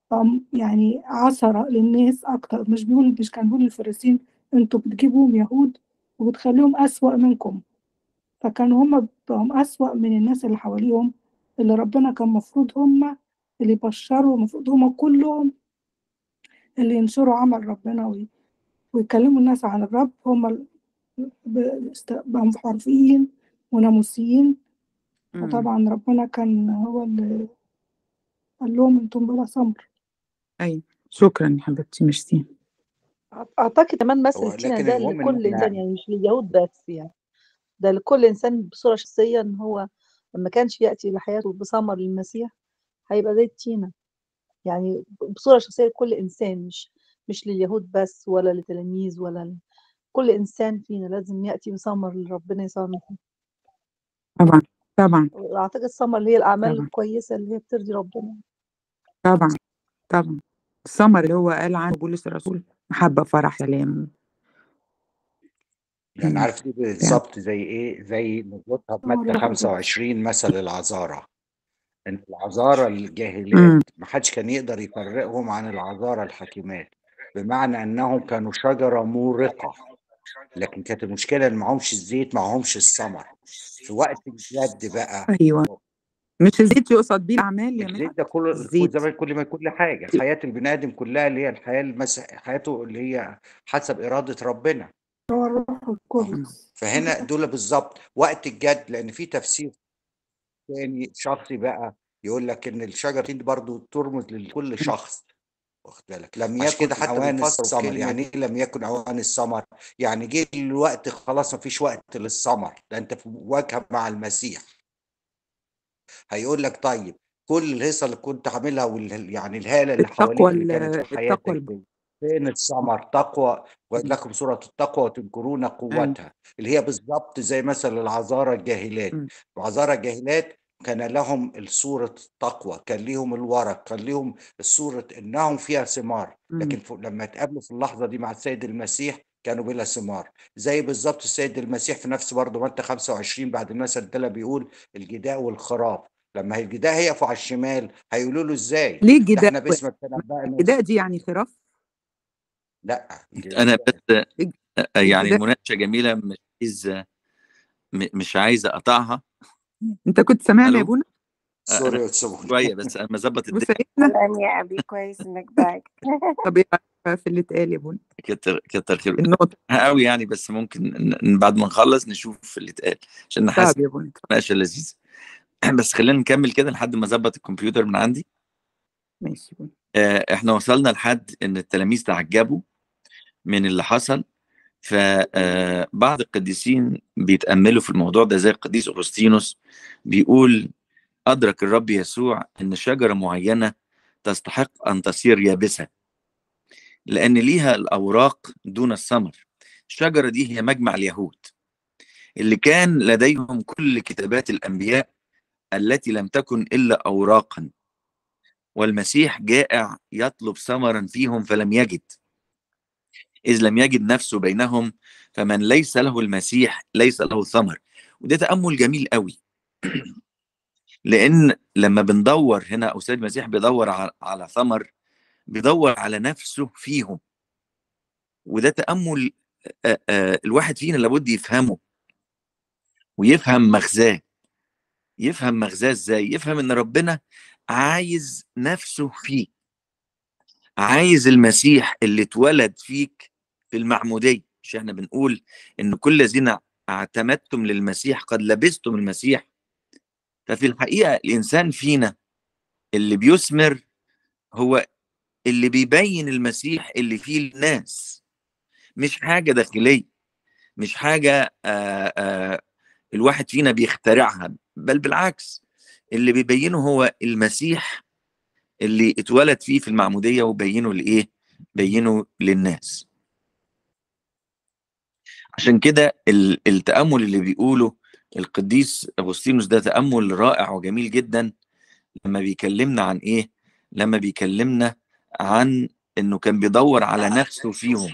أم يعني عثرة للناس أكتر مش بيقول مش كان بيقول للفريسين أنتوا بتجيبوهم يهود وبتخليهم أسوأ منكم فكانوا هم بقوا أسوأ من الناس اللي حواليهم اللي ربنا كان المفروض هم اللي يبشروا المفروض هم كلهم اللي ينشروا عمل ربنا وي- ويكلموا الناس عن الرب هم ال- ب- است- بقوا حرفيين وناموسيين
مم.
فطبعا ربنا كان هو اللي قال لهم انتم بلا صبر
أيوة شكرا يا حبيبتي ميرسي
أعت- اعتقد كمان مثل
هو
تينا
لكن
ده
المهم ان
لكل
احنا
انسان يعني مش لليهود بس يعني ده لكل انسان بصوره شخصيه ان هو لما كانش ياتي لحياته بثمر للمسيح هيبقى زي تينا يعني بصوره شخصيه لكل انسان مش مش لليهود بس ولا لتلاميذ ولا ل... كل انسان فينا لازم ياتي بثمر لربنا يسوع المسيح
طبعا طبعا
اعتقد الثمر اللي هي الاعمال
طبعا
الكويسه اللي هي بترضي ربنا
طبعا طبعا الثمر اللي هو قال عنه بولس الرسول محبة فرح سلام
يعني
مم.
عارف دي
يعني
بالظبط زي ايه زي نربطها
ثمر
بمتى
ياخد
25 مثل العذارى ان العذارى
مم.
الجاهلات ما حدش كان يقدر يفرقهم عن العذارى الحكيمات بمعنى انهم كانوا شجره مورقه لكن كانت المشكله ان معهمش الزيت معهمش الثمر في وقت الجد بقى
أيوة مش الزيت يقصد بيه الأعمال يا
الزيت
مدحت
ده كل كل
الزيت
زمان كل ما كل حاجه حياه البني ادم كلها اللي هي الحياه المس... حياته اللي هي حسب اراده ربنا
هو الروح
اه
مم.
القدس
فهنا دول بالظبط وقت الجد لان في تفسير تاني شخصي بقى يقول لك ان الشجره دي برضو ترمز لكل شخص واخد بالك لم
عشان
يكن
كده حتى
اوان
بيفسروا
الثمر
كلمة
يعني ايه لم يكن اوان الثمر يعني جه الوقت خلاص ما فيش وقت للثمر ده انت في مواجهه مع المسيح هيقول لك طيب كل الهيصه اللي كنت عاملها وال يعني الهاله اللي
التقوى
حواليك اللي
ال-
كانت في
التقوى
حياتك
الب...
دي فين الثمر تقوى
مم.
ولكم سوره التقوى وتنكرون
أيوة
قوتها اللي هي بالظبط زي مثل العذارى الجاهلات
مم.
العذارى الجاهلات كان لهم الصورة التقوى كان ليهم الورق كان ليهم الصورة انهم فيها ثمار
مم.
لكن ف- لما اتقابلوا في اللحظة دي مع السيد المسيح كانوا بلا ثمار زي بالظبط السيد المسيح في نفس برضه متى 25 بعد المثل ده بيقول الجداء والخراف لما الجداء هيقفوا على الشمال هيقولوا له ازاي
ليه
ده
جداء
احنا باسمك تنبأنا
الجداء دي يعني خراف
لا
انا
الجداء
بس يعني
الجداء
المناقشه جميله مش عايز م- مش عايز اقطعها
انت كنت سامعني يا
الو
بونا
انا
سوري يا سمون
شويه بس انا مظبط الدنيا
وسيدنا
أهلا يا أبي كويس إنك باك
طب ايه رأيك في اللي اتقال يا بونا
كتر كتر خير
النقطة
قوي يعني بس ممكن ن- ن- بعد ما نخلص نشوف اللي اتقال عشان نحس
طب يا بونا
مناقشه لذيذه بس خلينا نكمل كده لحد ما اظبط الكمبيوتر من عندي
ماشي يا بونا
آه، احنا وصلنا لحد ان التلاميذ تعجبوا من اللي حصل فبعض القديسين بيتأملوا في الموضوع ده زي القديس أغسطينوس بيقول أدرك الرب يسوع أن شجرة معينة تستحق أن تصير يابسة لأن ليها الأوراق دون الثمر الشجرة دي هي مجمع اليهود اللي كان لديهم كل كتابات الأنبياء التي لم تكن إلا أوراقا والمسيح جائع يطلب ثمرا فيهم فلم يجد إذ لم يجد نفسه بينهم فمن ليس له المسيح ليس له ثمر وده تأمل جميل قوي لأن لما بندور هنا أستاذ المسيح بيدور على, على ثمر بيدور على نفسه فيهم وده تأمل آه، آه، الواحد فينا لابد يفهمه ويفهم مغزاه يفهم مغزاه ازاي يفهم ان ربنا عايز نفسه فيه عايز المسيح اللي اتولد فيك في المعمودية مش احنا بنقول ان كل الذين اعتمدتم للمسيح قد لبستم المسيح ففي الحقيقة الانسان فينا اللي بيثمر هو اللي بيبين المسيح اللي فيه الناس مش حاجة داخلية مش حاجة آآ آآ الواحد فينا بيخترعها بل بالعكس اللي بيبينه هو المسيح اللي اتولد فيه في المعمودية وبينه لإيه بينه للناس عشان كده ال- التأمل اللي بيقوله القديس أغسطينوس ده تأمل رائع وجميل جدا لما بيكلمنا عن إيه لما بيكلمنا عن إنه كان بيدور على نفسه فيهم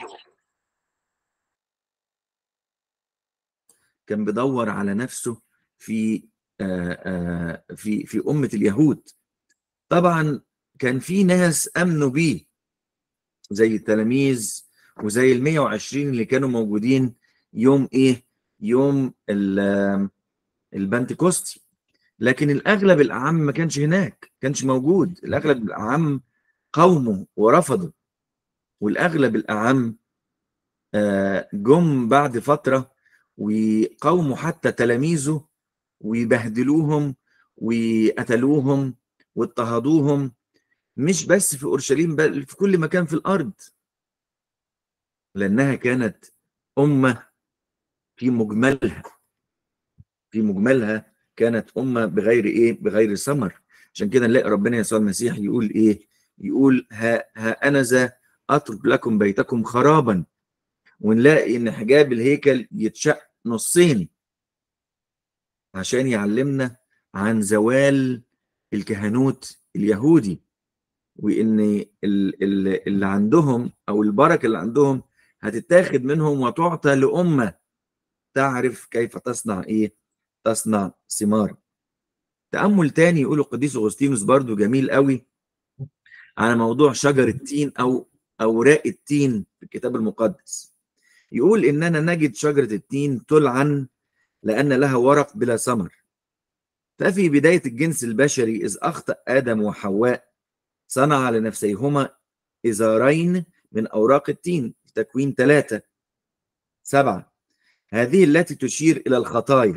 كان بيدور على نفسه في آه، آه، في في أمة اليهود طبعا كان في ناس امنوا بيه زي التلاميذ وزي ال 120 اللي كانوا موجودين يوم ايه يوم ال- البنتكوستي لكن الاغلب الاعم ما كانش هناك كانش موجود الاغلب الاعم قومه ورفضوا والاغلب الاعم آه، جم بعد فتره وقوموا حتى تلاميذه ويبهدلوهم وقتلوهم واضطهدوهم مش بس في اورشليم بل في كل مكان في الارض لانها كانت امه في مجملها في مجملها كانت امه بغير ايه بغير ثمر عشان كده نلاقي ربنا يسوع المسيح يقول ايه يقول ها ها انا ذا اترك لكم بيتكم خرابا ونلاقي ان حجاب الهيكل يتشق نصين عشان يعلمنا عن زوال الكهنوت اليهودي وان ال- ال- اللي عندهم او البركه اللي عندهم هتتاخد منهم وتعطى لامه تعرف كيف تصنع ايه تصنع ثمار تامل تاني يقوله القديس اغسطينوس برضو جميل قوي على موضوع شجر التين او اوراق التين في الكتاب المقدس يقول اننا نجد شجره التين تلعن لان لها ورق بلا ثمر ففي بدايه الجنس البشري اذ اخطا ادم وحواء صنع لنفسيهما ازارين من اوراق التين تكوين ثلاثة سبعة هذه التي تشير الى الخطايا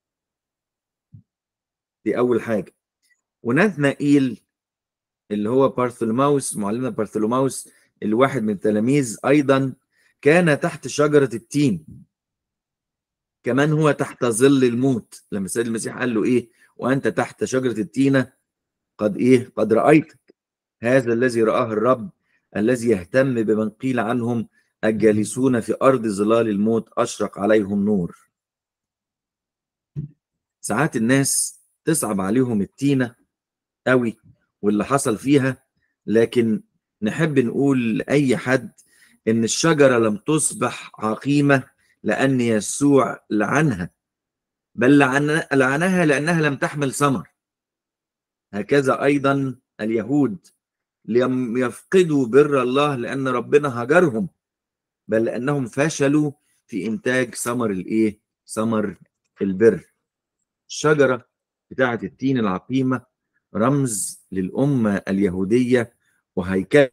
دي اول حاجه ونثنائيل اللي هو بارثولوماوس معلمنا بارثولوماوس الواحد من التلاميذ ايضا كان تحت شجره التين كمان هو تحت ظل الموت لما السيد المسيح قال له ايه وانت تحت شجره التينه قد ايه قد رايتك هذا الذي راه الرب الذي يهتم بمن قيل عنهم الجالسون في ارض ظلال الموت اشرق عليهم نور ساعات الناس تصعب عليهم التينه قوي واللي حصل فيها لكن نحب نقول لاي حد ان الشجره لم تصبح عقيمه لان يسوع لعنها بل لعن لعنها لانها لم تحمل ثمر هكذا ايضا اليهود لم يفقدوا بر الله لان ربنا هجرهم بل لانهم فشلوا في انتاج ثمر الايه ثمر البر الشجره بتاعه التين العقيمه رمز للامه اليهوديه وهيكل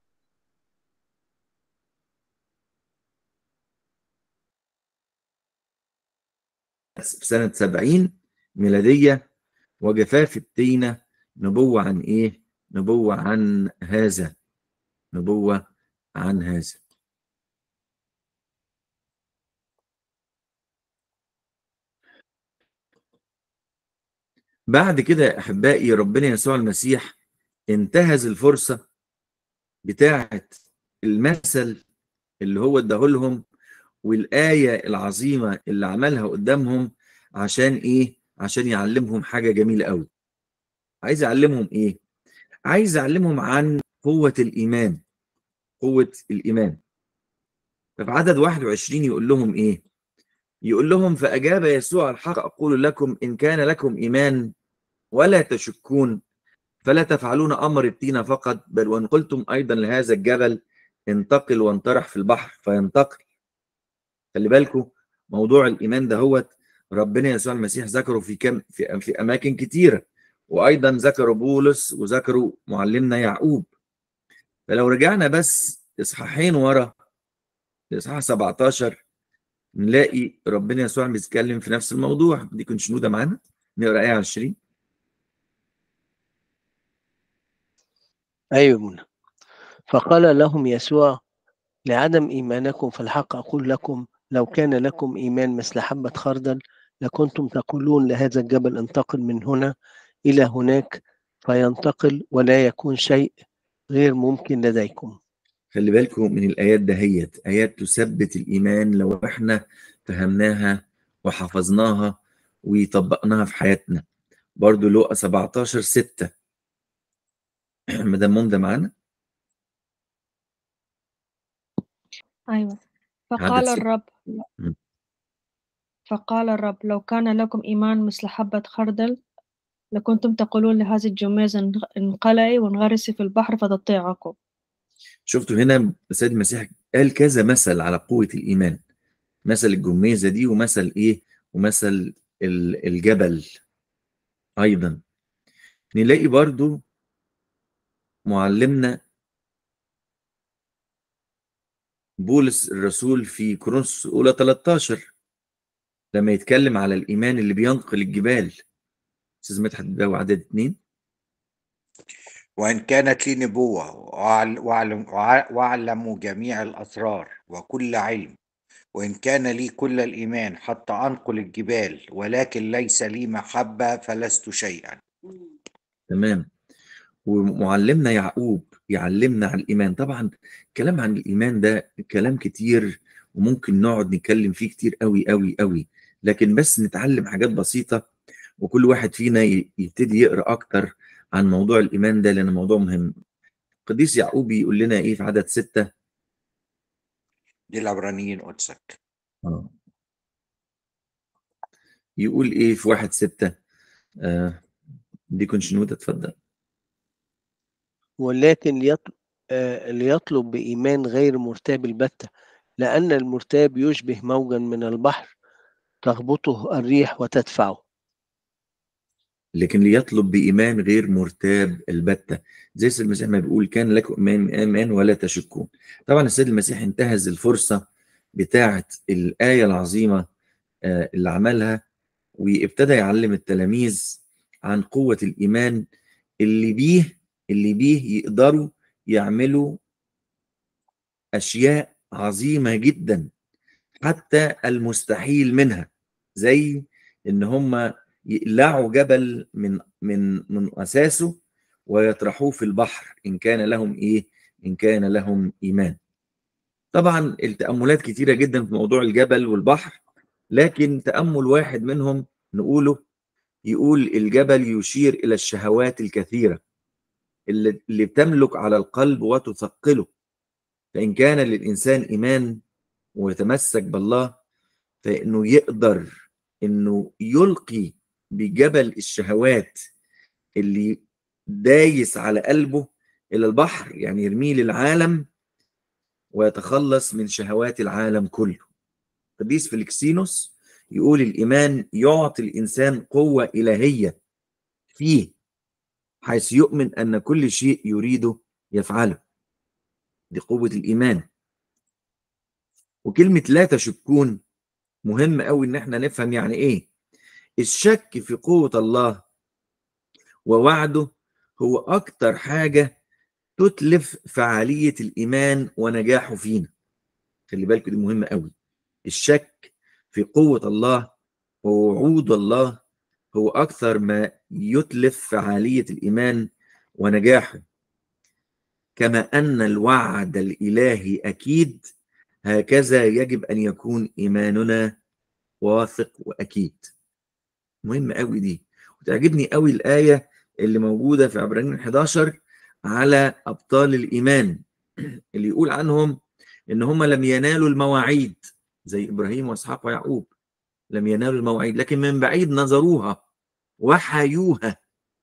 في سنة 70 ميلادية وجفاف التينة نبوة عن إيه؟ نبوة عن هذا نبوة عن هذا بعد كده يا أحبائي ربنا يسوع المسيح انتهز الفرصة بتاعة المثل اللي هو اداهولهم والآية العظيمة اللي عملها قدامهم عشان إيه؟ عشان يعلمهم حاجة جميلة قوي. عايز يعلمهم إيه؟ عايز يعلمهم عن قوة الإيمان. قوة الإيمان. ففي عدد 21 يقول لهم إيه؟ يقول لهم فأجاب يسوع الحق أقول لكم إن كان لكم إيمان ولا تشكون فلا تفعلون أمر التين فقط بل وإن قلتم أيضا لهذا الجبل انتقل وانطرح في البحر فينتقل خلي بالكم موضوع الايمان ده هو ربنا يسوع المسيح ذكره في كم في, في اماكن كتيره وايضا ذكره بولس وذكره معلمنا يعقوب فلو رجعنا بس اصحاحين ورا الاصحاح 17 نلاقي ربنا يسوع بيتكلم في نفس الموضوع دي كنت شنوده معانا نقرا ايه 20
أيوة منى فقال لهم يسوع لعدم إيمانكم في الحق أقول لكم لو كان لكم إيمان مثل حبة خردل لكنتم تقولون لهذا الجبل انتقل من هنا إلى هناك فينتقل ولا يكون شيء غير ممكن لديكم
خلي بالكم من الايات دهيت ايات تثبت الايمان لو احنا فهمناها وحفظناها وطبقناها في حياتنا برضو لقى 17 6 مدام منى معانا
أيوة
عدد
فقال
ستة.
الرب
مم.
فقال الرب لو كان لكم إيمان مثل حبة خردل لكنتم تقولون لهذه الجميز انغ- انقلعي وانغرسي في البحر فتطيعكم
شفتوا هنا السيد المسيح قال كذا مثل على قوة الإيمان مثل الجميزة دي ومثل إيه ومثل ال- الجبل أيضا نلاقي برضو معلمنا بولس الرسول في كورنثوس الأولى 13 لما يتكلم على الإيمان اللي بينقل الجبال أستاذ مدحت ده وعدد اتنين
وإن كانت لي نبوة وأعل- وأعلم, وأع- وأعلم جميع الأسرار وكل علم وإن كان لي كل الإيمان حتى أنقل الجبال ولكن ليس لي محبة فلست شيئا
تمام ومعلمنا يعقوب يعلمنا عن الإيمان طبعا كلام عن الإيمان ده كلام كتير وممكن نقعد نتكلم فيه كتير قوي قوي قوي لكن بس نتعلم حاجات بسيطة وكل واحد فينا ي- يبتدي يقرأ أكتر عن موضوع الإيمان ده لأن موضوع مهم قديس يعقوب يقول لنا إيه في عدد ستة
دي العبرانيين قدسك
آه. يقول إيه في واحد ستة آه. دي كونشنوتة اتفضل
ولكن ليطلب, آه ليطلب بإيمان غير مرتاب البتة لأن المرتاب يشبه موجا من البحر تخبطه الريح وتدفعه
لكن ليطلب بإيمان غير مرتاب البتة زي السيد المسيح ما بيقول كان لكم إيمان إيمان ولا تشكون طبعا السيد المسيح انتهز الفرصة بتاعة الآية العظيمة آه، اللي عملها وابتدى يعلم التلاميذ عن قوة الإيمان اللي بيه اللي بيه يقدروا يعملوا أشياء عظيمة جدا حتى المستحيل منها زي إن هم يقلعوا جبل من من من أساسه ويطرحوه في البحر إن كان لهم إيه؟ إن كان لهم إيمان. طبعا التأملات كتيرة جدا في موضوع الجبل والبحر لكن تأمل واحد منهم نقوله يقول الجبل يشير إلى الشهوات الكثيرة اللي اللي بتملك على القلب وتثقله فإن كان للإنسان إيمان ويتمسك بالله فإنه يقدر إنه يلقي بجبل الشهوات اللي دايس على قلبه إلى البحر يعني يرميه للعالم ويتخلص من شهوات العالم كله قديس فيليكسينوس يقول الإيمان يعطي الإنسان قوة إلهية فيه حيث يؤمن أن كل شيء يريده يفعله دي قوة الإيمان وكلمة لا تشكون مهم قوي إن احنا نفهم يعني إيه الشك في قوة الله ووعده هو أكتر حاجة تتلف فعالية الإيمان ونجاحه فينا خلي بالكم دي مهمة قوي الشك في قوة الله ووعود الله هو أكثر ما يتلف فعالية الإيمان ونجاحه كما أن الوعد الإلهي أكيد هكذا يجب أن يكون إيماننا واثق وأكيد مهم قوي دي وتعجبني قوي الآية اللي موجودة في عبرانيين 11 على أبطال الإيمان اللي يقول عنهم إن هم لم ينالوا المواعيد زي إبراهيم وإسحاق ويعقوب لم ينالوا المواعيد لكن من بعيد نظروها وحيوها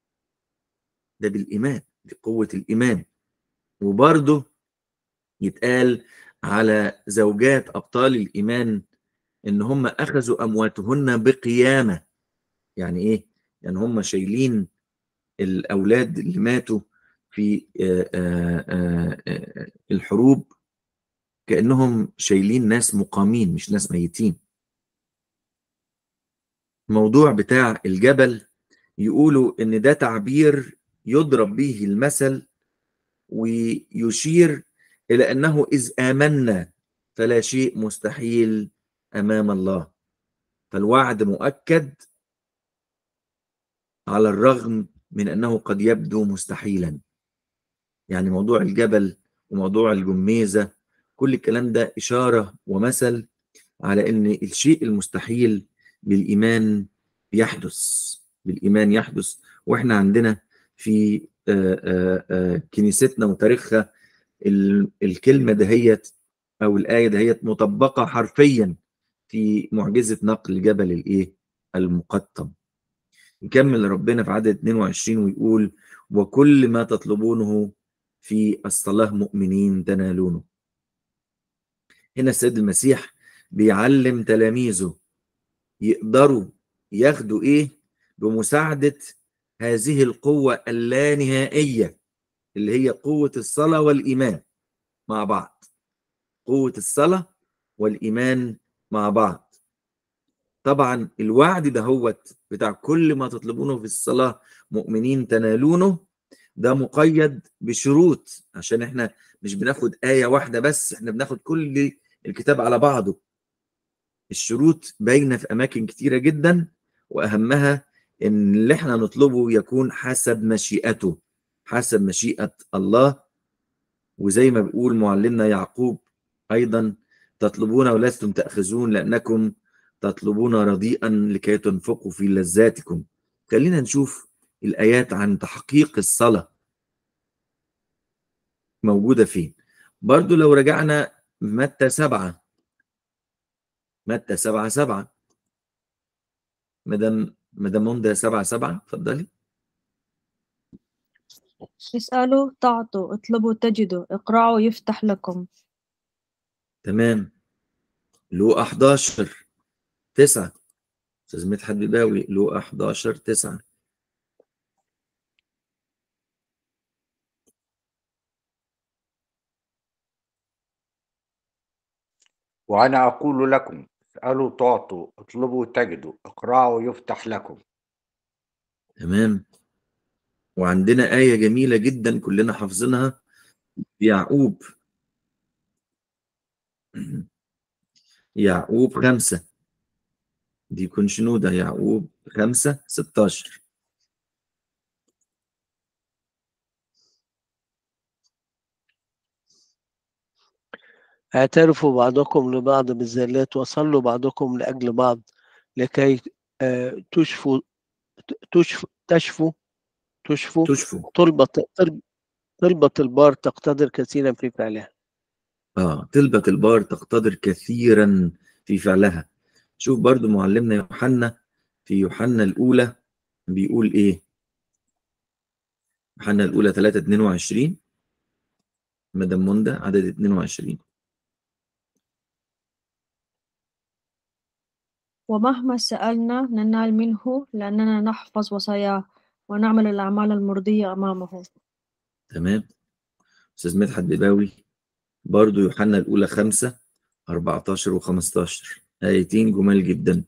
ده بالإيمان دي قوة الإيمان وبرضه يتقال على زوجات أبطال الإيمان إن هم أخذوا أمواتهن بقيامة يعني إيه؟ يعني هم شايلين الأولاد اللي ماتوا في آآ آآ آآ الحروب كأنهم شايلين ناس مقامين مش ناس ميتين الموضوع بتاع الجبل يقولوا ان ده تعبير يضرب به المثل ويشير الى انه اذ امنا فلا شيء مستحيل امام الله فالوعد مؤكد على الرغم من انه قد يبدو مستحيلا يعني موضوع الجبل وموضوع الجميزه كل الكلام ده اشاره ومثل على ان الشيء المستحيل بالايمان يحدث بالايمان يحدث واحنا عندنا في آآ آآ كنيستنا وتاريخها الكلمه دهيت او الايه دهيت مطبقه حرفيا في معجزه نقل جبل الايه المقطم يكمل ربنا في عدد 22 ويقول وكل ما تطلبونه في الصلاة مؤمنين تنالونه هنا السيد المسيح بيعلم تلاميذه يقدروا ياخدوا ايه بمساعدة هذه القوة اللانهائية اللي هي قوة الصلاة والإيمان مع بعض قوة الصلاة والإيمان مع بعض طبعا الوعد ده هو بتاع كل ما تطلبونه في الصلاة مؤمنين تنالونه ده مقيد بشروط عشان احنا مش بناخد آية واحدة بس احنا بناخد كل الكتاب على بعضه الشروط باينة في أماكن كتيرة جدا وأهمها إن اللي احنا نطلبه يكون حسب مشيئته حسب مشيئة الله وزي ما بيقول معلمنا يعقوب أيضا تطلبون ولستم تأخذون لأنكم تطلبون رديئا لكي تنفقوا في لذاتكم خلينا نشوف الآيات عن تحقيق الصلاة موجودة فين برضو لو رجعنا متى سبعة متى سبعة سبعة مدام مدام منى سبعة سبعة اتفضلي
اسألوا تعطوا اطلبوا تجدوا اقرعوا يفتح لكم
تمام لو 11 9 استاذ مدحت بيباوي لو 11 9
وأنا أقول لكم اسألوا تعطوا اطلبوا تجدوا اقرعوا يفتح لكم
تمام وعندنا آية جميلة جدا كلنا حافظينها في يعقوب يعقوب خمسة دي يكون شنو ده يعقوب خمسة ستاشر
اعترفوا بعضكم لبعض بالزلات وصلوا بعضكم لأجل بعض لكي آه، تشفوا تشفوا تشفوا تشفوا
تشفوا
طلبة طلب- طلبة البار تقتدر كثيرا في فعلها
اه طلبة البار تقتدر كثيرا في فعلها شوف برضو معلمنا يوحنا في يوحنا الأولى بيقول إيه يوحنا الأولى 3 22 مدام منى عدد 22
ومهما سألنا ننال منه لأننا نحفظ وصاياه ونعمل الأعمال المرضية أمامه
تمام أستاذ مدحت بيباوي برضو يوحنا الأولى 5 14 و15 آيتين جمال جدا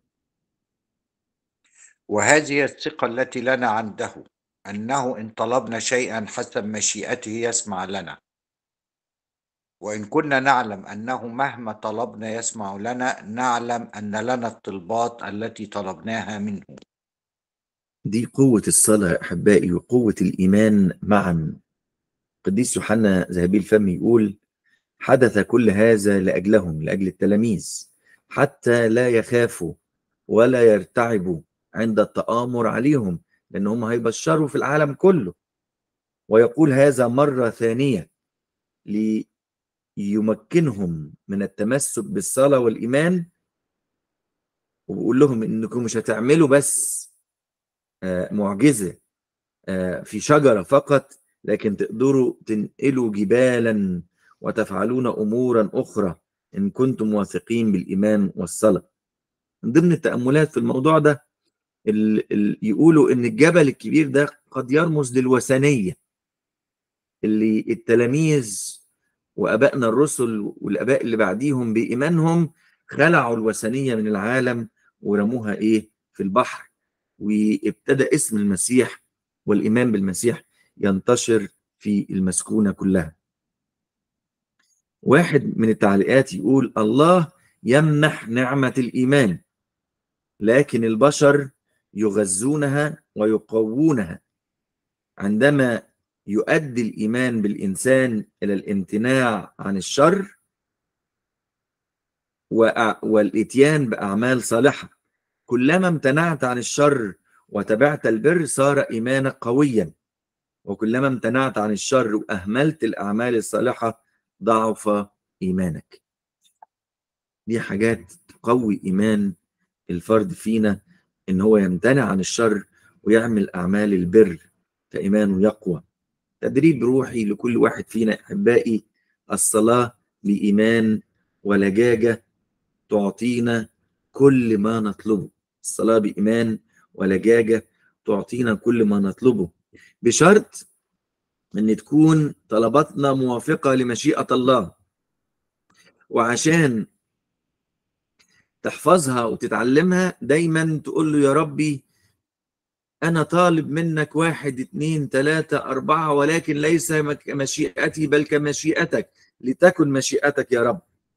وهذه الثقة التي لنا عنده أنه إن طلبنا شيئا حسب مشيئته يسمع لنا وإن كنا نعلم أنه مهما طلبنا يسمع لنا نعلم أن لنا الطلبات التي طلبناها منه
دي قوة الصلاة يا أحبائي وقوة الإيمان معا قديس يوحنا ذهبي الفم يقول حدث كل هذا لأجلهم لأجل التلاميذ حتى لا يخافوا ولا يرتعبوا عند التآمر عليهم لأن هم هيبشروا في العالم كله ويقول هذا مرة ثانية ليمكنهم من التمسك بالصلاة والإيمان وبيقول لهم إنكم مش هتعملوا بس آه، معجزة آه، في شجرة فقط لكن تقدروا تنقلوا جبالا وتفعلون أمورا أخرى إن كنتم واثقين بالإيمان والصلاة من ضمن التأملات في الموضوع ده ال ال يقولوا إن الجبل الكبير ده قد يرمز للوثنية اللي التلاميذ وأبائنا الرسل والآباء اللي بعديهم بإيمانهم خلعوا الوثنية من العالم ورموها إيه في البحر وابتدى اسم المسيح والإيمان بالمسيح ينتشر في المسكونة كلها واحد من التعليقات يقول الله يمنح نعمة الإيمان لكن البشر يغذونها ويقوونها عندما يؤدي الإيمان بالإنسان إلى الامتناع عن الشر وأ- والإتيان بأعمال صالحة كلما امتنعت عن الشر وتبعت البر صار إيمانك قويا وكلما امتنعت عن الشر وأهملت الأعمال الصالحة ضعف إيمانك دي حاجات تقوي إيمان الفرد فينا إن هو يمتنع عن الشر ويعمل أعمال البر فإيمانه يقوى تدريب روحي لكل واحد فينا أحبائي الصلاة بإيمان ولجاجة تعطينا كل ما نطلبه الصلاة بإيمان ولجاجة تعطينا كل ما نطلبه بشرط ان تكون طلباتنا موافقة لمشيئة الله وعشان تحفظها وتتعلمها دايما تقول له يا ربي أنا طالب منك واحد اتنين تلاتة أربعة ولكن ليس كمشيئتي بل كمشيئتك لتكن مشيئتك يا رب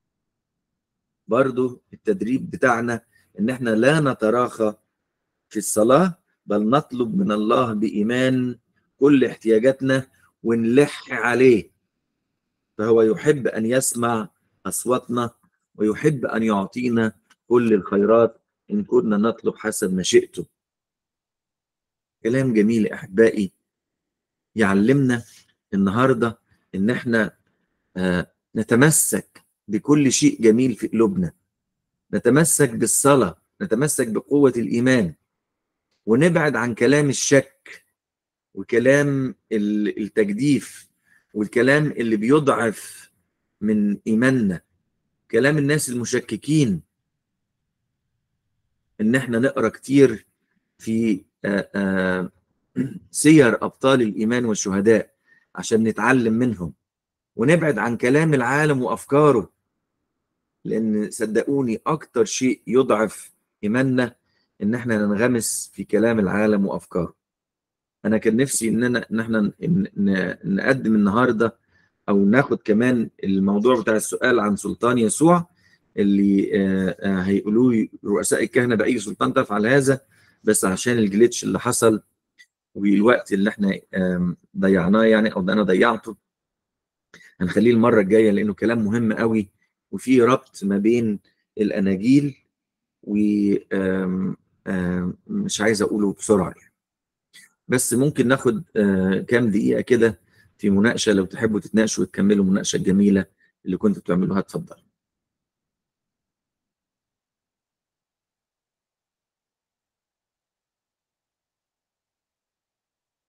برضو التدريب بتاعنا إن احنا لا نتراخى في الصلاة بل نطلب من الله بإيمان كل احتياجاتنا ونلح عليه فهو يحب أن يسمع أصواتنا ويحب أن يعطينا كل الخيرات إن كنا نطلب حسب مشيئته كلام جميل أحبائي يعلمنا النهاردة إن احنا آه نتمسك بكل شيء جميل في قلوبنا نتمسك بالصلاة نتمسك بقوة الإيمان ونبعد عن كلام الشك وكلام التجديف والكلام اللي بيضعف من إيماننا كلام الناس المشككين إن احنا نقرأ كتير في آآ آآ سير أبطال الإيمان والشهداء عشان نتعلم منهم ونبعد عن كلام العالم وأفكاره لأن صدقوني أكتر شيء يضعف إيماننا إن احنا ننغمس في كلام العالم وأفكاره أنا كان نفسي إننا إن احنا نقدم النهاردة أو ناخد كمان الموضوع بتاع السؤال عن سلطان يسوع اللي هيقولوه رؤساء الكهنة بأي سلطان تفعل هذا بس عشان الجليتش اللي حصل والوقت اللي احنا ضيعناه يعني او انا ضيعته هنخليه المره الجايه لانه كلام مهم قوي وفي ربط ما بين الاناجيل و مش عايز اقوله بسرعه يعني. بس ممكن ناخد كام دقيقه كده في مناقشه لو تحبوا تتناقشوا وتكملوا المناقشه الجميله اللي كنتوا بتعملوها اتفضل